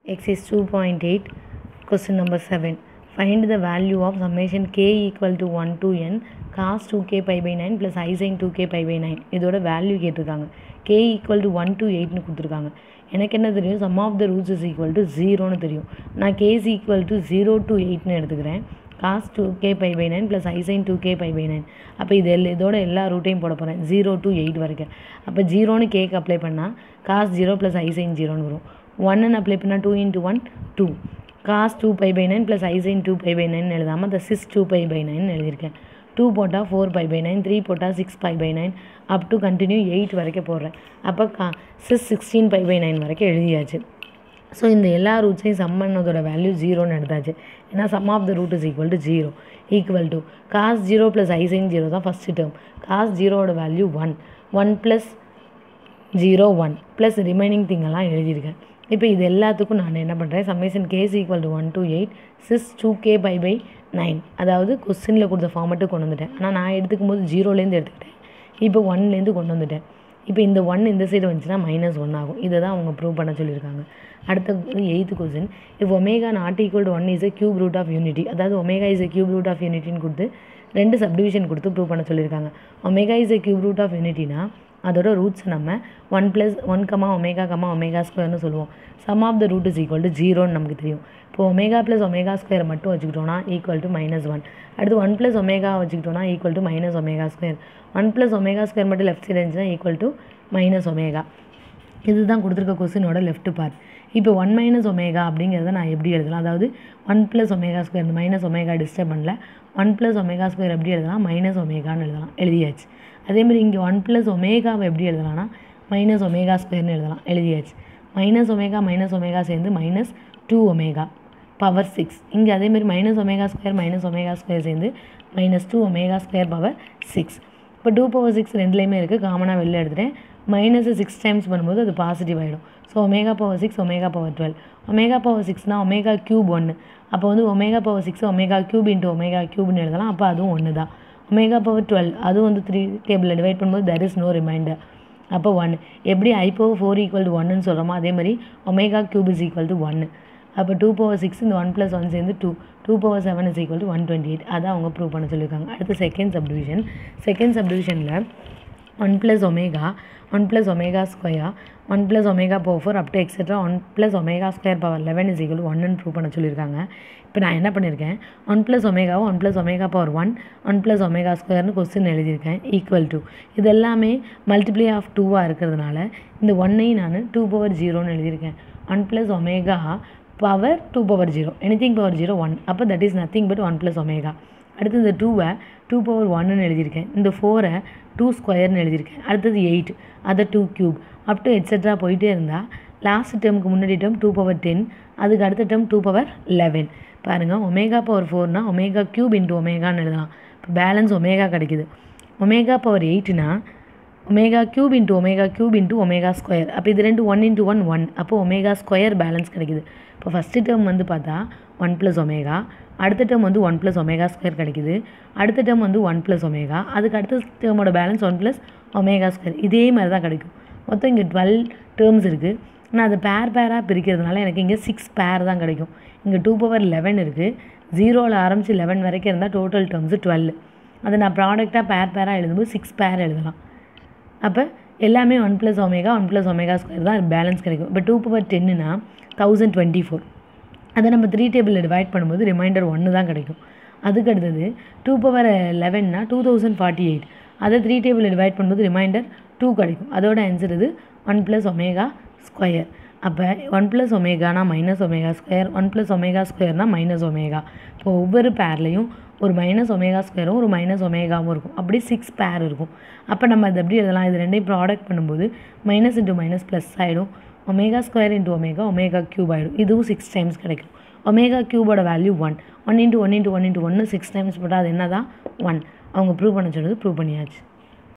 Exercise 2.8 question number 7 find the value of summation k equal to 1 to n cos 2k pi by 9 plus i sin 2k pi by 9 இதோட value கேட்டிருக்காங்க k equal to 1 to 8னு கொடுத்துருக்காங்க எனக்கு என்ன தெரியும் sum of the roots is equal to 0னு தெரியும் நான் k is equal to 0 to 8னு எடுத்துக்கிறேன் cos 2k pi by 9 plus i sin 2k pi by 9 அப்போ இது எல் இதோட எல்லா ரூட்டையும் போட போகிறேன் ஜீரோ டு எயிட் வரைக்கும் அப்போ ஜீரோன்னு கேக்கு அப்ளை பண்ணால் cos zero plus i sin ஜீரோன்னு வரும் ஒன்னு அப்ளை பண்ணால் two into one two cos two pi by nine plus i sin two pi by nine எழுதாமல் அந்த six two pi by nine எழுதியிருக்கேன் டூ போட்டால் four pi by nine three போட்டால் six pi by nine up to continue eight வரைக்கும் போடுறேன் அப்போ கா six sixteen pi by nine வரைக்கும் எழுதியாச்சு ஸோ இந்த எல்லா ரூட்ஸையும் சம் பண்ணதோட வேல்யூ ஜீரோன்னு எடுத்தாச்சு ஏன்னா sum of the root is equal to zero equal to cos zero plus i sin zero தான் ஃபஸ்ட்டு டேர்ம் காஸ் ஜீரோவோட value one one plus zero one plus remaining திங்கெல்லாம் எழுதியிருக்கேன் இப்போ இது எல்லாத்துக்கும் நான் என்ன பண்ணுறேன் summation case equal to one to eight six two k pi by nine அதாவது கொஸ்டினில் கொடுத்த ஃபார்மெட்டு கொண்டு வந்துட்டேன் ஆனால் நான் எடுத்துக்கும் போது ஜீரோலேருந்து எடுத்துக்கிட்டேன் இப்போ ஒன்லேருந்து கொண்டு வந்துட்டேன் இப்போ இந்த ஒன் இந்த சைடு வந்துச்சுன்னா மைனஸ் ஒன் ஆகும் இதை தான் அவங்க ப்ரூவ் பண்ண சொல்லியிருக்காங்க அடுத்த eighth question if omega not equal to one is a cube root of unity அதாவது omega is a cube root of யூனிட்டின்னு கொடுத்து ரெண்டு சப்டிவிஷன் கொடுத்து ப்ரூவ் பண்ண சொல்லியிருக்காங்க omega is a cube root of யூனிட்டினா அதோட ரூட்ஸ் நம்ம one plus one comma omega comma omega ஸ்கொயர்னு சொல்லுவோம் sum of the root is equal to ஜீரோன்னு நமக்கு தெரியும் இப்போ ஒமேகா ப்ளஸ் ஒமேகா ஸ்கொயர் மட்டும் வச்சுக்கிட்டோம்னா ஈக்குவல் டு மைனஸ் ஒன் அடுத்து ஒன் ப்ளஸ் ஒமேகா வச்சுக்கிட்டோம்னா equal to minus omega square one plus omega square மட்டும் லெஃப்ட் சைடு இருந்துச்சுன்னா ஈக்குவல் டு மைனஸ் ஒமேகா இதுதான் கொடுத்துருக்க கொஸ்டினோட லெஃப்ட் பார்ட் இப்போ ஒன் மைனஸ் ஒமேகா அப்படிங்கிறத நான் எப்படி எழுதலாம் அதாவது ஒன் ப்ளஸ் ஒமேகா ஸ்கொயர் இந்த மைனஸ் ஒமேகா டிஸ்டர்ப் பண்ணல ஒன் ப்ளஸ் ஒமேகா ஸ்கொயர் எப்படி எழுதலாம் மைனஸ் ஒமேகான்னு எழுதலாம் எழுதியாச்சு அதேமாதிரி இங்கே ஒன் ப்ளஸ் ஒமேகாவை எப்படி எழுதலாம்னா மைனஸ் ஒமேகா ஸ்கொயர்னு எழுதலாம் எழுதியாச்சு மைனஸ் ஒமேகா மைனஸ் ஒமேகா சேர்ந்து minus two omega power six இங்கே அதேமாதிரி minus omega square minus omega square சேர்ந்து minus two omega square power six இப்போ டூ பவர் சிக்ஸ் ரெண்டுலேயுமே இருக்குது காமனாக வெளில எடுத்துகிறேன் மைனஸ் சிக்ஸ் டைம்ஸ் பண்ணும்போது அது பாசிட்டிவ் ஆகிடும் so omega power six omega power twelve omega power சிக்ஸ்னால் ஒமேகா க்யூப் ஒன்று அப்போ வந்து omega power six omega cube into omega க்யூப்னு எழுதலாம் அப்போ அதுவும் ஒன்று தான் ஒமேகா பவர் டுவெல் அதுவும் வந்து த்ரீ டேபிளில் டிவைட் பண்ணும்போது தெர் இஸ் நோ ரிமைண்டர் அப்போ ஒன் எப்படி i power four equal to ஒன்னுன்னு சொல்கிறோமோ அதே மாதிரி omega cube is equal to ஒன்று அப்போ டூ பவர் சிக்ஸ் இந்த ஒன் ப்ளஸ் ஒன் சேர்ந்து two two power seven is equal to one twenty eight அதை அவங்க ப்ரூவ் பண்ண சொல்லியிருக்காங்க அடுத்து செகண்ட் சப்டிவிஷன் செகண்ட் சப்டிவிஷனில் one plus omega one plus omega square one plus omega power four up to etcetera one plus omega square power eleven is equal ஒன்னு prove பண்ண சொல்லியிருக்காங்க இப்போ நான் என்ன பண்ணியிருக்கேன் ஒன் ப்ளஸ் ஒமேகாவை one plus omega power one one plus omega ஸ்கொயர்னு question எழுதியிருக்கேன் ஈக்குவல் டு இது எல்லாமே மல்டிப்ளை ஆஃப் டூவாக இருக்கிறதுனால இந்த ஒன்னையும் நான் டூ பவர் ஜீரோன்னு எழுதியிருக்கேன் one plus omega power two power zero anything power zero one அப்போ that is nothing but one plus omega அடுத்து இந்த டூவை டூ பவர் ஒன்னு எழுதியிருக்கேன் இந்த ஃபோரை டூ ஸ்கொயர்னு எழுதியிருக்கேன் அடுத்தது எயிட் அதை two cube up to etcetera போயிட்டே இருந்தால் லாஸ்ட் டேர்முக்கு முன்னாடி டேர்ம் டூ பவர் டென் அதுக்கு அடுத்த டேர்ம் டூ பவர் லெவன் பாருங்கள் ஒமேகா பவர் ஃபோர்னால் ஒமேகா க்யூப் இன்ட்டு ஒமேகான்னு எழுதலாம் இப்போ பேலன்ஸ் ஒமேகா கிடைக்குது ஒமேகா பவர் எயிட்னா omega cube into omega cube into omega square அப்போ இது ரெண்டு ஒன் இன்ட்டு ஒன் ஒன் அப்போ ஒமேகா ஸ்கொயர் பேலன்ஸ் கிடைக்குது இப்போ ஃபஸ்ட்டு டேர்ம் வந்து பார்த்தா ஒன் ப்ளஸ் ஒமேகா அடுத்த டேர்ம் வந்து ஒன் ப்ளஸ் ஒமேகா ஸ்கொயர் கிடைக்குது அடுத்த டேர்ம் வந்து ஒன் ப்ளஸ் ஒமேகா அதுக்கு அடுத்த டேர்மோட balance one plus omega square இதே மாதிரி தான் கிடைக்கும் மொத்தம் இங்கே டுவெல் டேர்ம்ஸ் இருக்குது நான் அதை பேர் பேராக பிரிக்கிறதுனால எனக்கு இங்கே சிக்ஸ் பேர் தான் கிடைக்கும் இங்கே டூ பவர் லெவன் இருக்குது ஜீரோவில் ஆரம்பித்து லெவன் வரைக்கும் இருந்தால் டோட்டல் டேர்ம்ஸு டுவெல் அதை நான் ப்ராடக்டாக பேர் பேராக எழுதும்போது சிக்ஸ் பேர் எழுதலாம் அப்போ எல்லாமே one plus omega one plus omega square தான் பேலன்ஸ் கிடைக்கும் இப்போ டூ பவர் டென்னுனா தௌசண்ட் டுவெண்ட்டி ஃபோர் அதை நம்ம த்ரீ டேபிளில் டிவைட் பண்ணும்போது ரிமைண்டர் ஒன்று தான் கிடைக்கும் அதுக்கு அடுத்தது டூ பவர் லெவன்னா டூ தௌசண்ட் ஃபார்ட்டி எயிட் அதை த்ரீ டேபிளில் டிவைட் பண்ணும்போது ரிமைண்டர் டூ கிடைக்கும் அதோட ஆன்சர் இது ஒன் ப்ளஸ் ஒமேகா ஸ்கொயர் அப்போ ஒன் ப்ளஸ் ஒமேகானா minus omega square one plus omega ஸ்கொயர்னா மைனஸ் ஒமேகா இப்போ ஒவ்வொரு பேர்லேயும் ஒரு மைனஸ் ஒமேகா ஸ்கொயரும் ஒரு மைனஸ் ஒமேகாவும் இருக்கும் அப்படி சிக்ஸ் பேர் இருக்கும் அப்போ நம்ம அது எப்படி எழுதலாம் இது ரெண்டையும் ப்ராடக்ட் பண்ணும்போது மைனஸ் இன்ட்டு மைனஸ் ப்ளஸ் ஆகிடும் omega square into omega omega cube ஆகிடும் இதுவும் சிக்ஸ் டைம்ஸ் கிடைக்கும் ஒமேகா க்யூபோட value one one into one into one into ஒன்று சிக்ஸ் டைம்ஸ் போட்டால் அது என்ன தான் ஒன் அவங்க ப்ரூவ் பண்ண சொன்னது ப்ரூவ் பண்ணியாச்சு